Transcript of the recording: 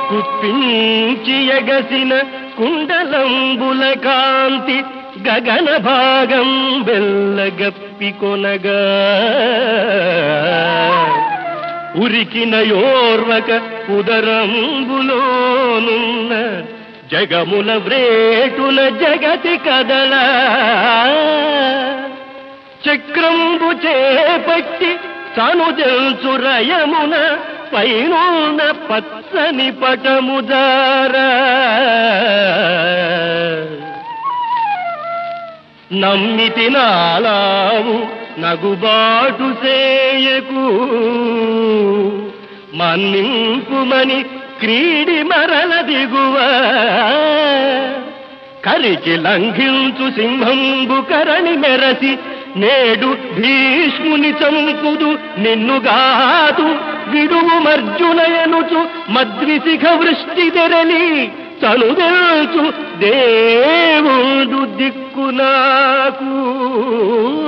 కుప్పించి ఎగసిన కుండలంబుల కాంతి గగన భాగం బెల్లగప్పి కొనగా ఉరికిన యోర్వక ఉదరంబులోనున్న జగముల వ్రేటున జగతి కదల చక్రంబు చేపట్టి తనుజల్చు రయమున పైనున్న పచ్చని పటముదారా నమ్మితి నాలావు నగుబాటు చేయకు మన్నింపుమని క్రీడి మరల దిగువ కరికి లంఘించు సింహంబు కరణి మెరసి నేడు భీష్ముని చంపుదు నిన్నుగాదు విడువు మర్జునయనుచు మద్విశిఖ వృష్టి తెరలి తనుదెల్చు దేవుడు దిక్కు నాకు